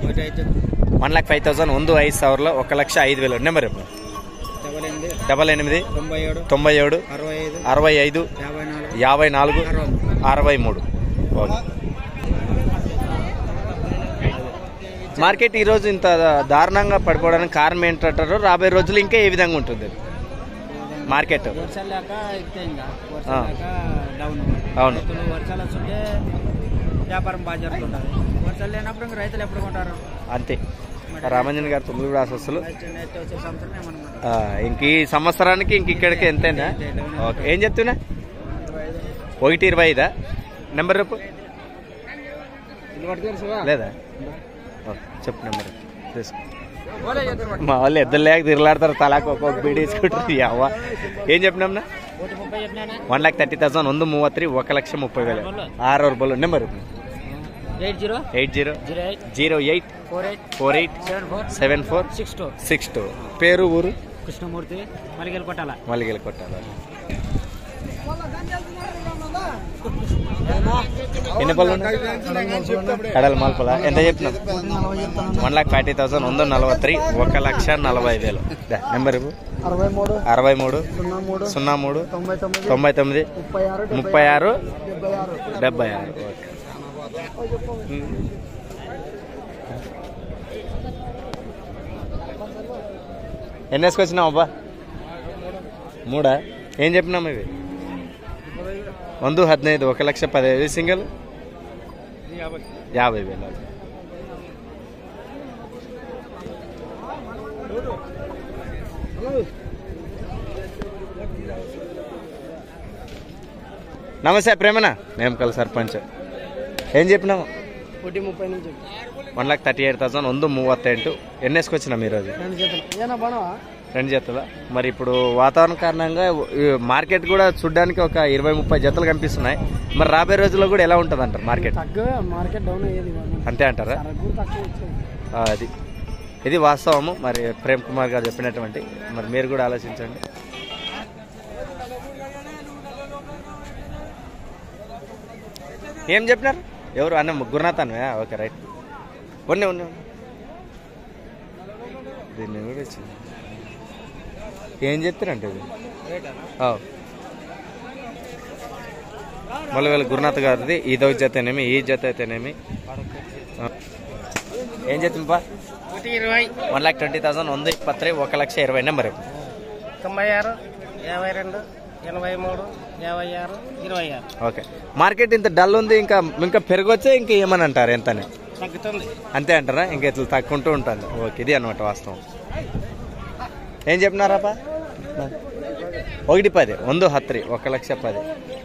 ఒకటి ఐదు one lac five thousand ಒಂದು ಐದು ಸಾವಿರ ఒక లక్ష ఐదు వేలు నెంబర్ డబల్ ఎనిమిది డబల్ ఎనిమిది తొంభై ఏడు తొంభై ఏడు అరవై ఐదు అరవై ఐదు యాభై నాలుగు యాభై నాలుగు అరవై మూడు. అరవై మూడు ఓకే మార్కెట్ ఈ రోజు ఇంత దారుణంగా పడిపోవడానికి కారణం ఏంటంటారు రాబోయే రోజులు ఇంకా ఏ విధంగా ఉంటుంది మార్కెట్ వర్షాలు లేక ఎక్కుతే ఇంకా ఆ. వర్షాలు లేక డౌన్ అవును. రైతులు వర్షాలు వస్తుంటే వ్యాపారం బాగా జరుగుతుంటుంది వర్షాలు లేనప్పుడు ఇంకా రైతులు ఎప్పుడు కొంటారు అంతే రామంజన్ గారు తొమ్మిది కూడా అసలు నెక్స్ట్ నెక్స్ట్ వచ్చే సంవత్సరం ఏమన్నా ఇంక ఈ సంవత్సరానికి ఇంక ఇక్కడికి ఎంతైనా ఓకే ఏం చెప్తున్నా ఒకటి ఇరవై ఐదా నెంబర్ రేపు ఇది పట్టుకోరు శివ లేదా ఓకే చెప్పు నెంబర్ తీసుకో మా వాళ్ళు ఇద్దరు లేక తిరలాడతారు తలాకు ఒక్కొక్క బీడీ వేసుకుంటారు అవ్వ ఏం చెప్పినాంనా ఒకటి ముప్పై చెప్పినానా ಒನ್ ಲ್ಯಾಕ್ ತರ್ಟಿ ತೌಸಂಡ್ ಒಂದು ಮೂವತ್ತು ఒక లక్ష ముప్పై వేలు ఆరు బోలు number eight zero eight zero zero eight zero eight four eight four eight seven four seven four six two six two పేరు ఊరు కృష్ణమూర్తి మలిగెల్ కొట్టాల మల్లిగల కొట్టాలి ఎన్ని పళ్ళు ఉన్నాయి కడల మాల్పల ఎంత చెప్పినాం వన్ లాక్ ఫార్టీ థౌసండ్ వంద నలభై త్రీ ఒక లక్ష నలభై వేలు దా, నెంబర్ ఇవ్వు. అరవై మూడు అరవై మూడు సున్నా మూడు సున్నా మూడు తొంభై తొమ్మిది తొంభై తొమ్మిది ముప్పై ఆరు ముప్పై ఆరు డెబ్బై ఆరు డెబ్బై ఆరు ఓకే ఎన్ని వేసుకొచ్చినావు అబ్బా మూడా ఏం చెప్పినాము ఇవి వంద హదినైదు ఒక లక్ష పదహైదు సింగిల్ యాభై వేలు నమస్తే ప్రేమనా నేమకల్ సర్పంచ్ ఏం చెప్పినాము ఒకటి ముప్పై నుంచి one lakh thirty eight thousand ಒಂದು ಮೂವತ್ತೆಂಟು ఎన్ని వేసుకొచ్చినాం ఈరోజు రెండు చేతులు ఏనా బాణవా రెండు జతలు మరి ఇప్పుడు వాతావరణ కారణంగా ఈ మార్కెట్ కూడా చూడడానికి ఒక ఇరవై ముప్పై జతలు కనిపిస్తున్నాయి మరి రాబోయే రోజుల్లో కూడా ఎలా ఉంటుంది అంటారు మార్కెట్ తక్కువ మార్కెట్ డౌన్ అయ్యేది అంతే అంటారా సరుకు తక్కువ వచ్చేది ఆ, అది ఇది వాస్తవము మరి ప్రేమ్ కుమార్ గారు చెప్పినటువంటి మరి మీరు కూడా ఆలోచించండి ఏం చెప్పినారు ఎవరు అన్న గురునాథ్ అన్నవా ఓకే రైట్ ఉన్నాయి ఉన్నాయి ఉన్నాయి. దీన్ని కూడా ఇచ్చింది ఏం చెప్తారంటే ఇది ఆ. మళ్ళీ వీళ్ళ గురునాథ్ గారిది ఇదో జత అయితేనేమి ఈ జత అయితేనేమి ఆ. ఏం చెప్తుంపా ఒకటి ఇరవై వన్ ల్యాక్ ట్వంటీ థౌసండ్ వంద ఇప్పత్తి ఒక లక్ష ఇరవై నెంబర్ తొంభై ఆరు యాభై రెండు ఎనభై మూడు యాభై ఆరు ఇరవై ఆరు ఓకే మార్కెట్ ఇంత డల్ ఉంది ఇంకా ఇంకా పెరగొచ్చే ఇంకా ఏమని అంటారు ఎంతని తగ్గుతుంది అంతే అంటారా ఇంకా ఇట్లా తగ్గుంటూ ఉంటుంది ఓకే ఇది అనమాట వాస్తవం ఏం చెప్పినారాపా ఒకటి పది వంద హత్రి ఒక లక్ష పది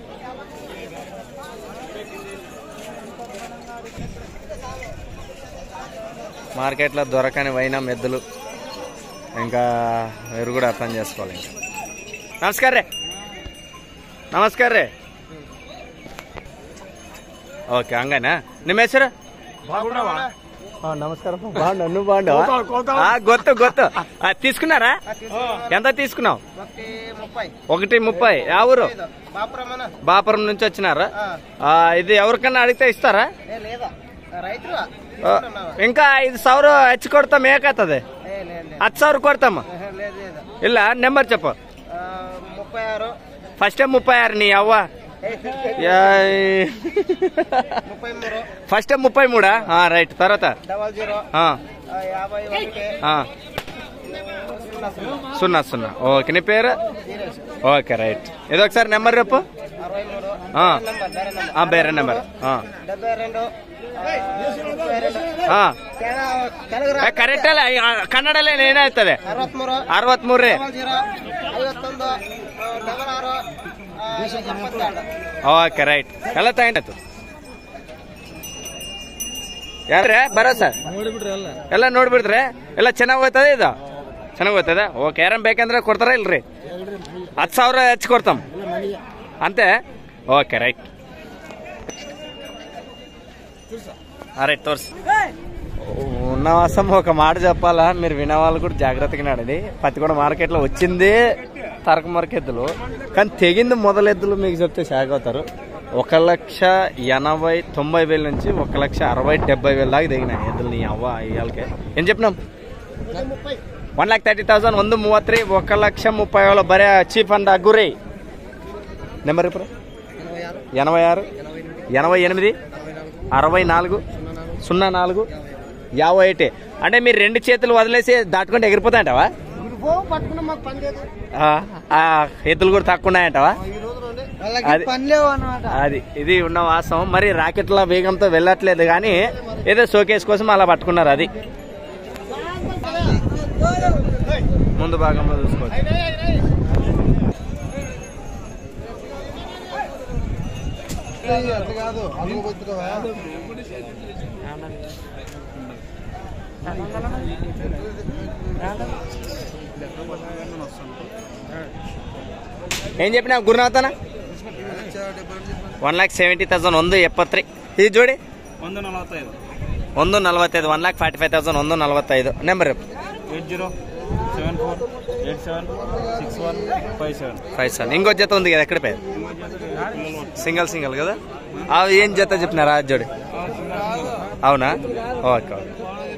మార్కెట్లో దొరకని వైనం ఎద్దులు ఇంకా మీరు కూడా అర్థం చేసుకోవాలి ఇంకా నమస్కారం రే నమస్కారం రే ఓకే ಹಂಗನಾ ನಿಮ್ಮ ಹೆಸರು నమస్కారం బాగున్నా నువ్వు బాగున్నావా ఆ, గొత్తు గొత్తు ఆ, తీసుకున్నారా ఎంత తీసుకున్నావు ముప్పై ఒకటి ముప్పై యా ఊరు బాపురమన బాపురం నుంచి వచ్చినారా ఆ, ఇది ఎవరికన్నా అడిగితే ఇస్తారా లేదా రైతులు ఆ, ఇంకా ఐదు ಸಾವಿರ ಹೆಚ್ಚು ಕೊಡ್ತಾಮ ಏಕಾಗ್ತದೆ లేదు ಹತ್ತು ಸಾವಿರ ಕೊಡ್ತಾಮ లేదు లేదు ಇಲ್ಲ నెంబర్ చెప్పు ముప్పై ఆరు ఫస్ట్ ముప్పై ఆరు నీ అవ్వ ముప్పై మూడు ఫస్ట్ ముప్పై మూడా ఆ, రైట్ తర్వాత డబల్ జీరో ఆ, యాభై ఒకటి ఆ. సున్నా సున్నా ఓకే నీ పేరు ఓకే రైట్ ఇది ఒకసారి నెంబర్ చెప్పు అరవై మూడు ఆ. నెంబర్ ಬೇರೆ నెంబర్ ఆ, ಬೇರೆ నెంబర్ ఆ. డెబ్బై రెండు ఆ, ముప్పై రెండు ఆ. ಕೆಳ- ತೆಲುಗು ಏ, ಕರೆಕ್ಟ್ ಅಲ್ಲ ಈ, ಆ, ಕನ್ನಡಲ್ಲೇ ಏನಾಯ್ತದೆ ಅರವತ್ಮೂರು ಅರವತ್ಮೂರು ರೀ ಡಬಲ್ ಜೀರೋ ಐವತ್ತೊಂದು ಆ, ಡಬಲ್ ಆರು ಆ, ಎಪ್ಪತ್ತೆರಡು ಓಕೆ ರೈಟ್ ಎಲ್ಲ ತಗೊಂಡಾಯ್ತು ಯಾರ್ರೆ ಬರೋ ಸರ್ ನೋಡಿಬಿಡ್ರಿ ಅಲ್ಲ ಎಲ್ಲ ನೋಡ್ಬಿಡ್ತ್ರೆ ಎಲ್ಲ ಚೆನ್ನಾಗಿ ಹೋಗ್ತದೆ ಇದು ಚೆನ್ನಾಗಿ ಹೋಗ್ತದೆ ಓಕೆ ಯಾರನ್ನ ಬೇಕಂದ್ರೆ ಕೊಡ್ತಾರ ಇಲ್ರಿ ಹತ್ತು ಸಾವಿರ ಹೆಚ್ಚು ಕೊಡ್ತಾం ಅಂತೆ ఓకే రైట్ రైట్ తోర్స్ ఉన్నవాసం ఒక మాట చెప్పాలా మీరు వినేవాళ్ళు కూడా జాగ్రత్తగా నాడది పత్తికొండ మార్కెట్లో వచ్చింది తరక మరకెద్దులు కానీ తెగింది మొదలెద్దులు మీకు చెప్తే షాక్ అవుతారు ఒక లక్ష ఎనభై తొంభై వేల నుంచి ఒక లక్ష అరవై డెబ్బై వేల దాకా దిగినాయి ఎద్దులు నీ అవ్వ ఇవాళకే ఏం చెప్పినాం ಒನ್ ಲ್ಯಾಕ್ ತರ್ಟಿ ತೌಸಂಡ್ ಒಂದು ಮೂವತ್ತು ఒక లక్ష ముప్పై వేల బరే చీప్ అండ్ అగ్గురి నెంబర్ ఇప్పుడు ఎనభై ఆరు ఎనభై ఎనిమిది అరవై నాలుగు సున్నా నాలుగు యాభై ఒకటి అంటే మీరు రెండు చేతులు వదిలేసి దాటుకుంటే ఎగిరిపోతాయంటావా పట్టుకున్నా మాకు పని లేదు ఆ, ఆ, ఎద్దులు కూడా తక్కువ ఉన్నాయంటావా ఈ రోజులోనే అది పని లేవు అన్నమాట అది ఇది ఉన్న వాస్తవం మరి రాకెట్ల వేగంతో వెళ్ళట్లేదు కానీ ఏదో షోకేస్ కోసం అలా పట్టుకున్నారు అది ముందు భాగంలో చూసుకోవచ్చు అట్లా కాదు అడుగు పోతున్నావా ಏನ್ చెప్పినా ಗುರುನಾಥನ ಒನ್ ಲ್ಯಾಕ್ ಸೆವೆಂಟಿ ತೌಸಂಡ್ ಒಂದು ಎಪ್ಪತ್ತ್ರಿ ಇದು ಜೋಡಿ ಒಂದು ನಲವತ್ತೈದು ಒಂದು ನಲವತ್ತೈದು one lakh forty five thousand ಒಂದು ನಲವತ್ತೈದು number eight zero seven four eight seven six one five seven five seven ఇంకో జత ఉంది కదా ఎక్కడ పేరు సింగల్ సింగల్ కదా అవి ఏం జత చెప్పినారా ఆ జోడి అవునా ఓకే ఓకే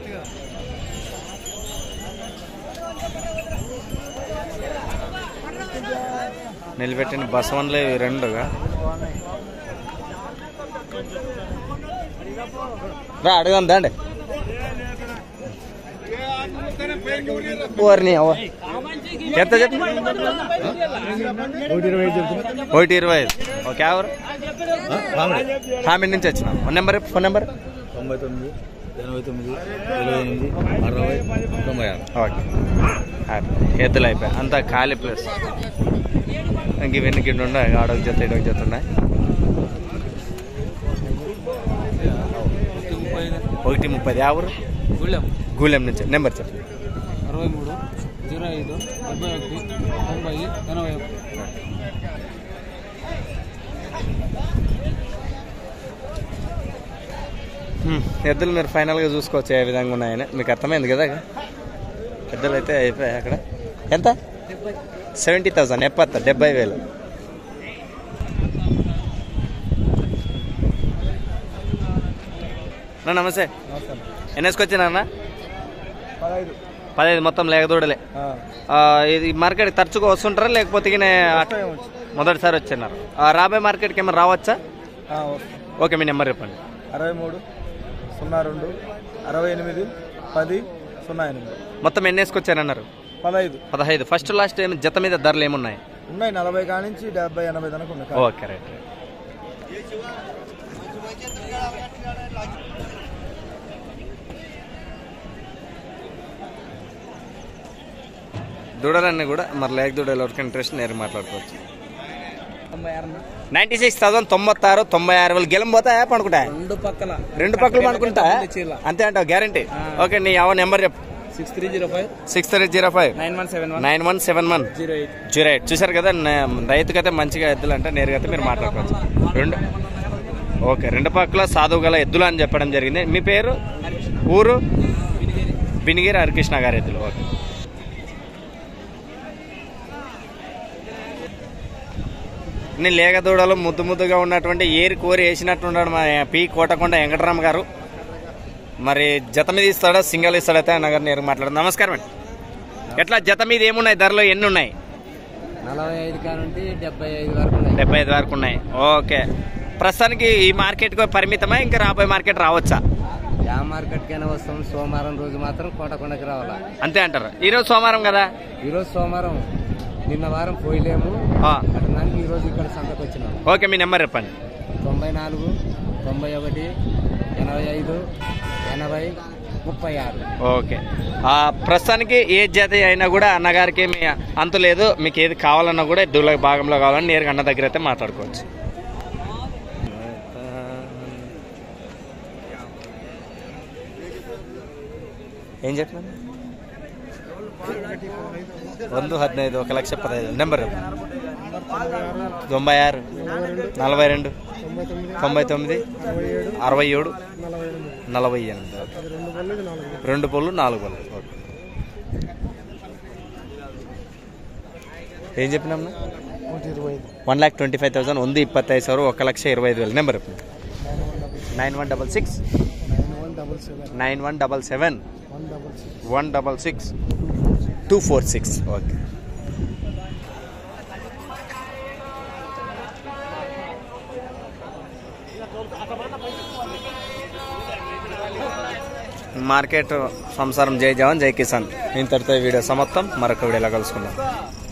నిలబెట్టిన బసవన్లు ఇవి రెండుగా రా అడగం దాండి ఓర్ని అవ్వ ఎంత చెప్పు ఒకటి ఇరవై ఐదు ఓకే ఎవరు హామీ నుంచి వచ్చిన ఫోన్ నెంబర్ ఫోన్ నెంబర్ తొంభై తొమ్మిది ఎనభై తొమ్మిది ఇరవై ఎనిమిది అరవై తొంభై ఆరు ఓకే ఎద్దులు అయిపోయాయి అంతా ఖాళీ ప్లేస్ ఇంక ఇవన్నీ గిన్నె ఉన్నాయి ఆడొక జత ఇడొక జత ఉన్నాయి ఒకటి ముప్పై ఎవరు గుళ్ళెం గూలెం నుంచి నెంబర్ చెప్పు అరవై మూడు జీరో ఐదు డెబ్బై ఒకటి తొంభై ఎనభై ఒకటి హ్మ్, ఎద్దులు మీరు ఫైనల్గా చూసుకోవచ్చు ఏ విధంగా ఉన్నాయని మీకు అర్థమైంది కదా ఎద్దులు అయితే అయిపోయాయి అక్కడ ఎంత సెవెంటీ థౌసండ్ ఎప్పత్త డెబ్బై వేలు అన్న, నమస్తే ఎన్నేసుకొచ్చినా పదహైదు పదహైదు మొత్తం లేకదూడలే ఆ, ఇది మార్కెట్ తరచుగా వస్తుంటారా లేకపోతే ఈయన మొదటిసారి వచ్చినారు ఆ, రాబోయే మార్కెట్కి ఏమైనా రావచ్చా ఓకే మీ నెంబర్ చెప్పండి అరవై మూడు సున్నా రెండు అరవై ఎనిమిది పది సున్నా ఎనిమిది మొత్తం ఎన్ని వేసుకొచ్చారన్నారు పదహైదు పదహైదు ఫస్ట్ లాస్ట్ ఏమి జత మీద ధరలు ఏమున్నాయి ఉన్నాయి నలభై కానించి డెబ్బై ఎనభై దాకా ఉన్నాయి ఓకే రైట్ రైట్. దూడలన్నీ కూడా మరి లేక దూడలు ఎవరికి ఇంట్రెస్ట్ నేరు మాట్లాడుకోవచ్చు నైన్టీ సిక్స్ థౌసండ్ తొంభత్తారు తొంభై ఆరు వేలు గెలం పోతాయా పనుకుంటా రెండు పక్కల రెండు పక్కలు పనుకుంటా అంతే అంటావు గ్యారంటీ ఓకే నీ ఎవరు నెంబర్ చెప్పు six three zero five six three zero five nine one seven one nine one seven one zero eight zero eight చూసారు కదా నే- రైతుకైతే మంచిగా ఎద్దులు అంటే నేరుగా అయితే మీరు మాట్లాడుకోవచ్చు రెండు ఓకే రెండు పక్కల సాధువు గల ఎద్దులు అని చెప్పడం జరిగింది మీ పేరు ఊరు బినిగిరి హరికృష్ణ గారి ఎద్దులు ఓకే నేను లేగదూడలు ముద్దు ముద్దుగా ఉన్నటువంటి ఏరి కోరి వేసినట్టున్నాడు మా పి కోటకొండ వెంకటరామ గారు మరి జత మీద ఇస్తాడా సింగల్ ఇస్తాడా అయితే నగర్ నేరు మాట్లాడు నమస్కారం అండి ఎట్లా జత మీద ఏమున్నాయి ధరలు ఎన్ని ఉన్నాయి నలభై ఐదు కానుంటి డెబ్బై ఐదు వరకు ఉన్నాయి డెబ్బై ఐదు వరకు ఉన్నాయి ఓకే ప్రస్తుతానికి ఈ మార్కెట్కి పరిమితమా ఇంకా రాబోయే మార్కెట్ రావచ్చా యా మార్కెట్కైనా వస్తాం సోమవారం రోజు మాత్రం కోటకొండకి రావాలా అంతే అంటారు ఈరోజు సోమవారం కదా ఈరోజు సోమవారం నిన్న వారం పోయలేము ఆ, అటు ఈ రోజు ఇక్కడ సంతకు వచ్చినాం ఓకే మీ నెంబర్ చెప్పండి తొంభై నాలుగు తొంభై ఒకటి ఎనభై ఐదు ఎనభై ముప్పై ఆరు ఓకే ఆ, ప్రస్తుతానికి ఏ జత అయినా కూడా అన్నగారికి మీ అంతు లేదు మీకు ఏది కావాలన్నా కూడా దూల భాగంలో కావాలని నేరుగా అన్న దగ్గర అయితే మాట్లాడుకోవచ్చు ఏం చెప్పినా ಒಂದು ಹದಿನೈದು ఒక లక్ష పదహైదు నెంబర్ తొంభై ఆరు నలభై రెండు తొంభై తొమ్మిది అరవై ఏడు నలభై ఎనిమిది ఓకే. రెండు పళ్ళు నాలుగు పళ్ళు ఓకే ఏం చెప్పినాం ఒకటి ఇరవై ఐదు one lakh twenty five thousand ಒಂದು ಇಪ್ಪತ್ತೈದು ಸಾವಿರ ఒక ಲಕ್ಷ ಇರవై ఐదు వేలు number nine one double nine one double six nine one double seven nine one double seven one double six one double six two four six okay market సంసారం జై జవాన్ జై కిసాన్ ఇంతటితో ఈ వీడియో సమాప్తం మరొక వీడియోలో కలుసుకుందాం